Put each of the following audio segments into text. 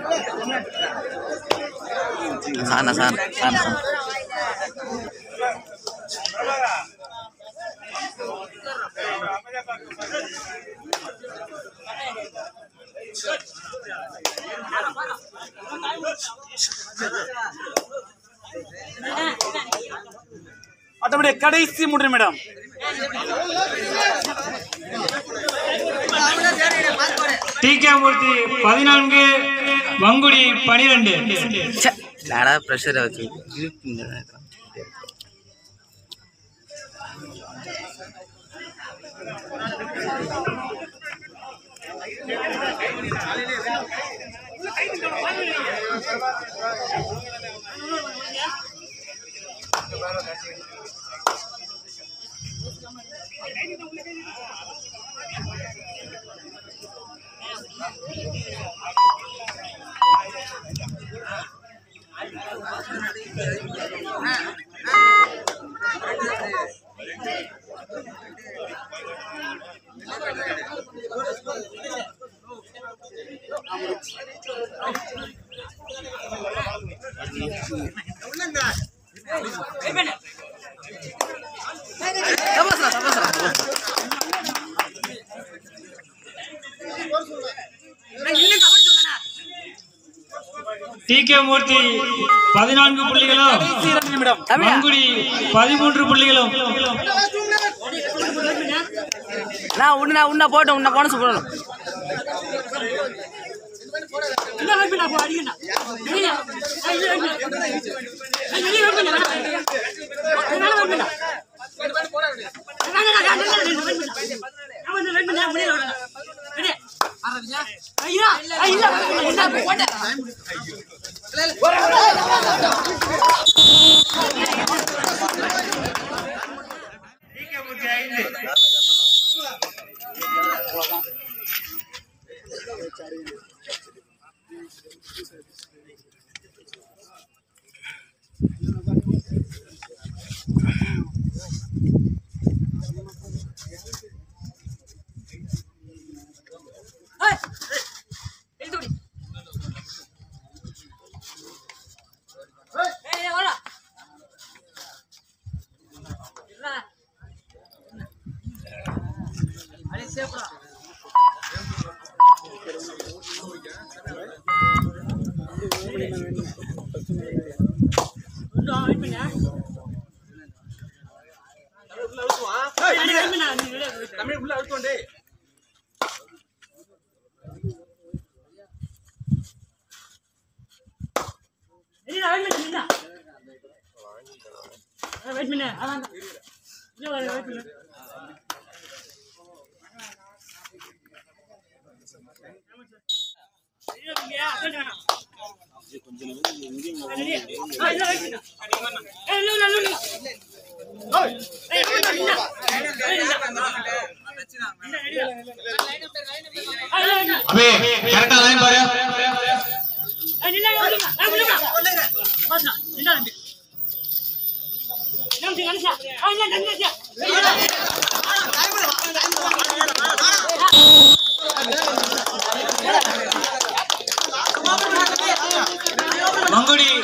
sana sana sana sana மற்றபடி கடைசி மூன்று நிமிடம் டி கே மூர்த்தி பதினான்கு வங்குடி பனிரெண்டு ச்சே, என்னடா ப்ரெஷரை வச்சு இருப்பீங்க டி கே மூர்த்தி பதினான்கு புள்ளிகளும் கடைசி இரண்டு நிமிடம் வங்குடி பதிமூன்று புள்ளிகளும் நான் உன்ன நான் உன்ன போட்டேன் உன்ன போனஸ் போடணும் அபே கரெக்டா லைன் பாரு வங்குடி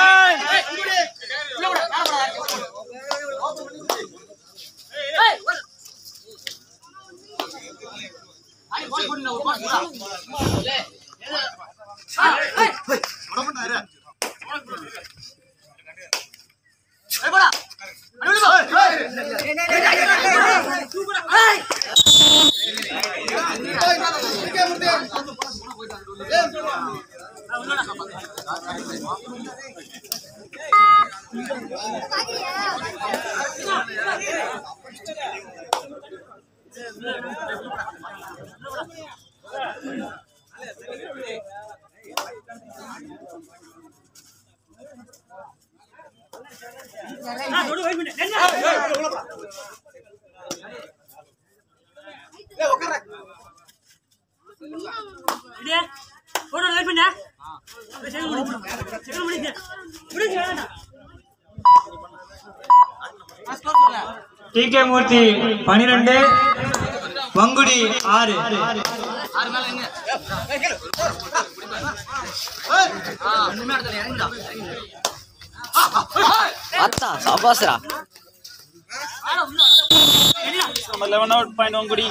டி கே மூர்த்தி பனிரெண்டு வங்குடி ஆறு அத்தா சபாஸ்ரா நம்பர் லெவன் அவுட் பாயிண்ட் ஒங்குடி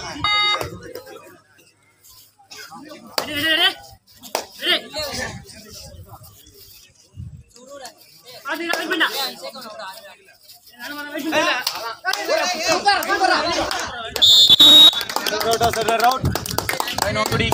அவுட் சர்வர் அவுட் பாயிண்ட் ஒங்குடி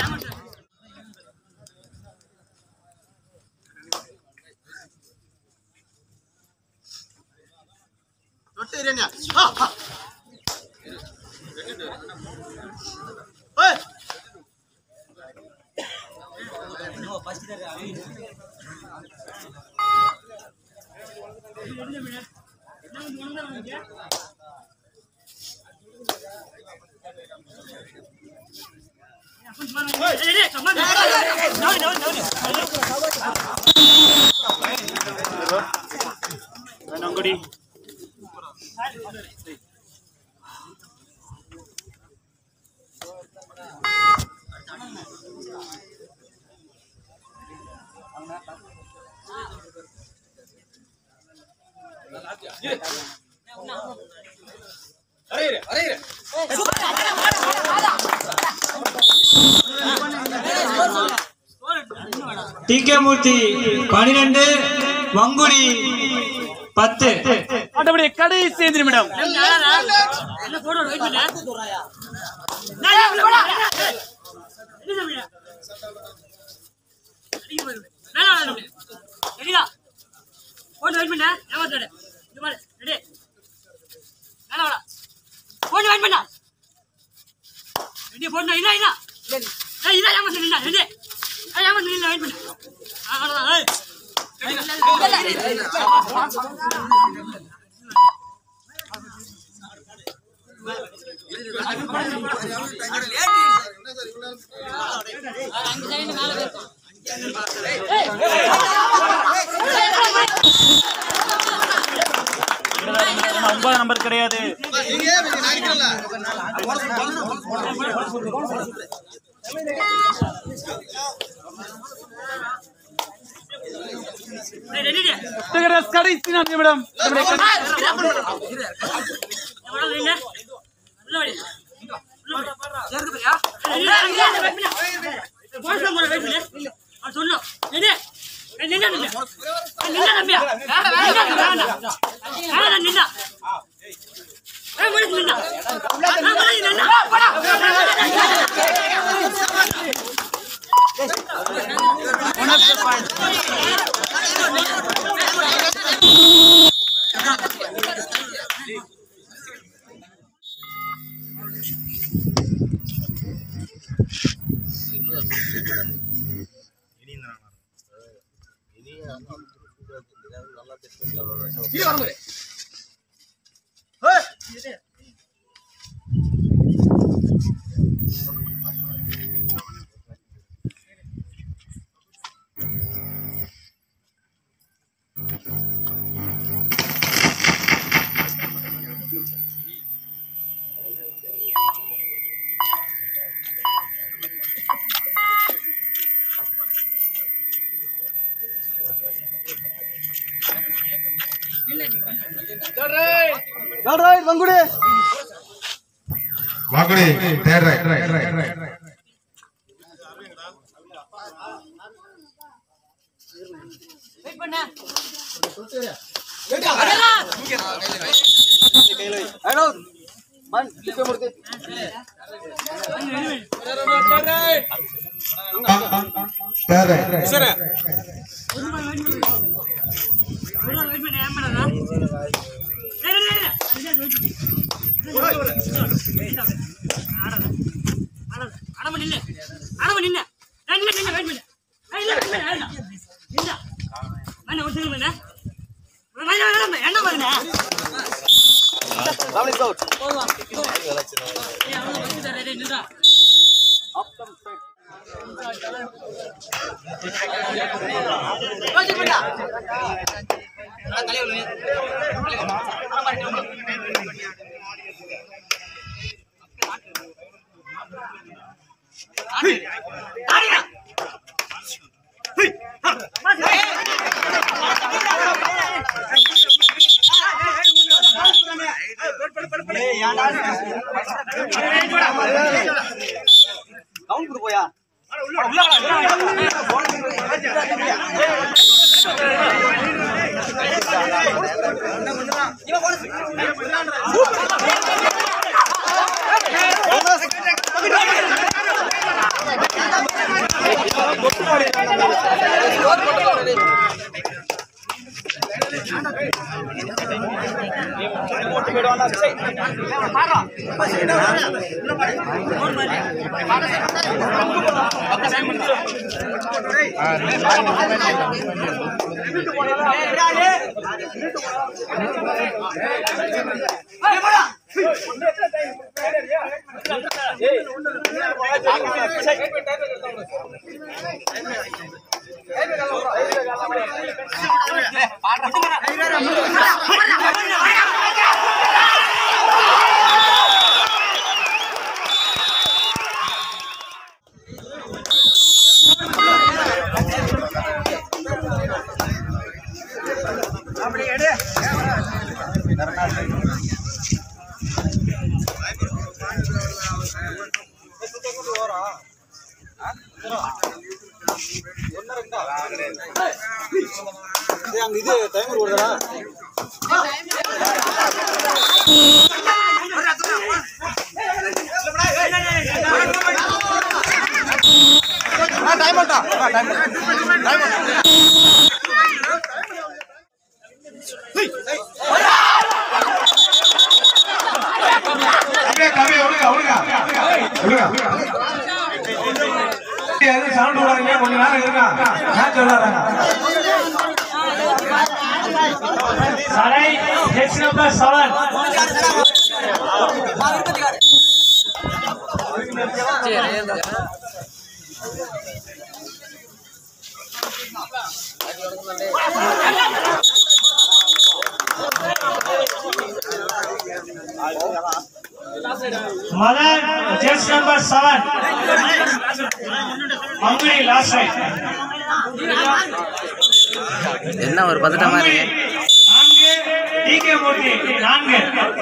பாயிண்ட் ஒங்குடி டி கே மூர்த்தி பனிரெண்டு வங்குடி பத்து ஆட்டப்படி கடைசி ஐந்து நிமிடம் ஒன்பது நம்பர் கிடையாது கடைசி நான்கு நிமிடம் நம்முடைய கடைசி- வாங்குடி தேர்ட் ரைட் தேர்ட் ரைட் அப்படியே தம்பி ஒழுங்கா ஒழுங்கா ஒழுங்கா எதுவும் சவுண்ட் விடாதீங்க கொஞ்ச நேரம் இருக்கா மேட்ச் விளையாடுறாங்க சரை ஹெச் நம்பர் செவன் மதன் ஜெஸ் நம்பர் செவன் மங்குடி லாஸ்ட் ரைட் என்ன ஒரு பதட்டமா இருக்கு நான்கு டிகே மூர்த்தி நான்கு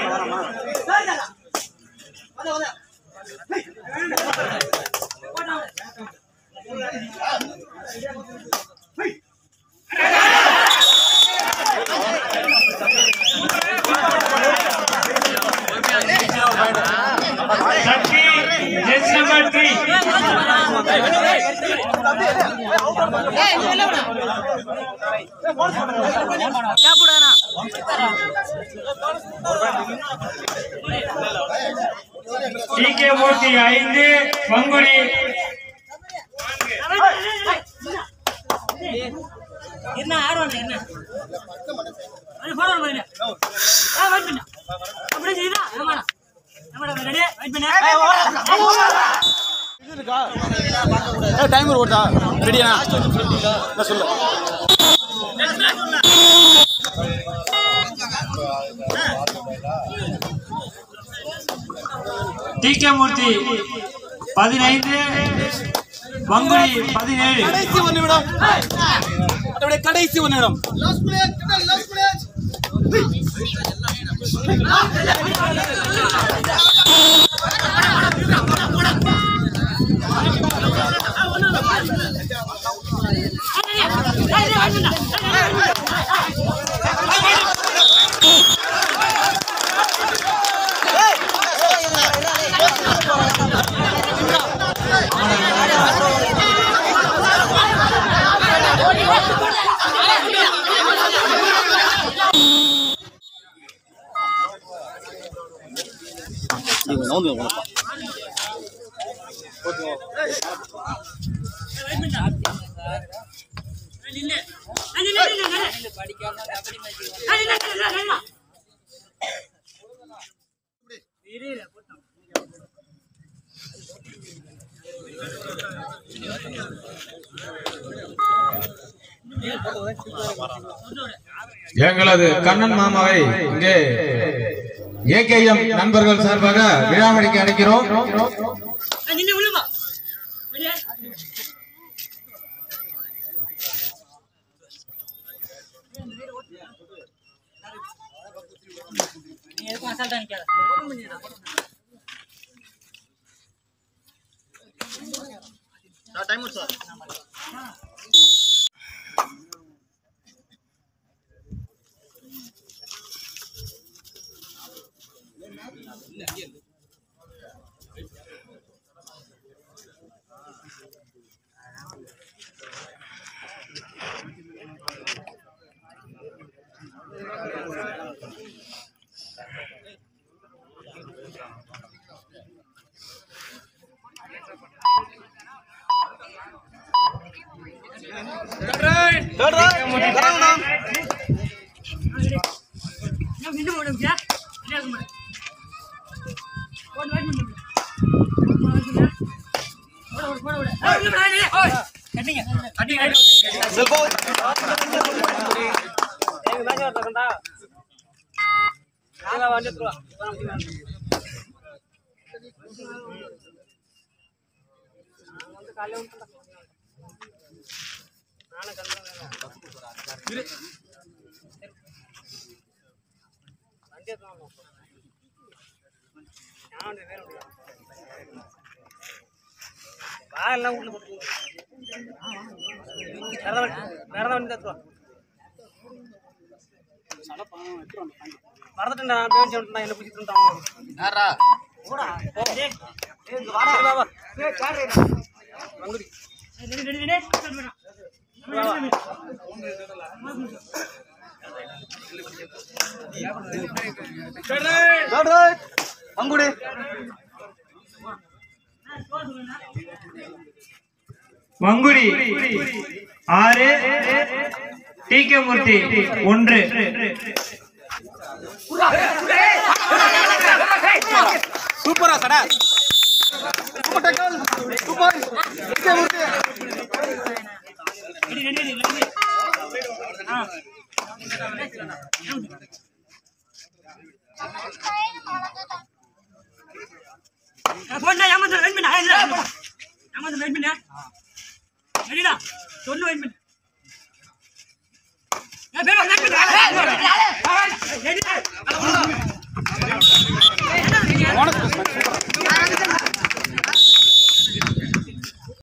சக்தி ஜெஸ் நம்பர் த்ரீ கேப்புடானா டிகே மூர்த்தி ஐந்து மங்குடி என்ன ஆடுவாங்க என்ன அது போடுவாங்க பாருங்க ஆ வெயிட் பண்ணு அப்படியே செய்யுதா ஆமாடா ஆமாடா ரெடி வெயிட் பண்ணு டைமர் ஓட்டா ரெடியா சொல்லு டிகே மூர்த்தி பதினைந்து மங்குடி பதினேழு கடைசி ஒரு நிமிடம் அப்படியே கடைசி ஒரு நிமிடம் நில்லு நில்லு நில்லு நில்லு படிக்காம கபடி மேட்ச் நில்லு நில்லு நில்லு எங்களது கண்ணன் மாமாவை இங்கே ஏகேஎம் நண்பர்கள் சார்பாக விழாவடிக்க அழைக்கிறோம் நில்லு உள்ளுமா அசால்ட்டா நிக்காத நான் நின்னு போடு விஜயா. என்ன இருக்கு பாரு. போடு, wait பண்ணு. போடு, விஜயா. போடு, போடு, போடு, போடு. ஏய், இல்ல, இல்ல, இல்ல. ஓய், கட்டிங்க. கட்டிங்க, கட்டிங்க. Ready, ready, ready. ஸ்டார்ட் பண்ணு. பங்குடி வங்குடி ஆறு டி கே மூர்த்தி ஒன்று சூப்பரா கடை சூப்பர் டக்கல் super ready, ready, ready, ready. ஆ. ஆ, போடுடா, ஏமாத்து, wait பண்ணு. ஆ, இல்ல, இல்ல. ஏமாத்து, wait பண்ணு. ரெடிடா, சொல்லு, wait பண்ணு. ஏய், வேணாம், wait பண்ணு. ஏய், ரெடிடா.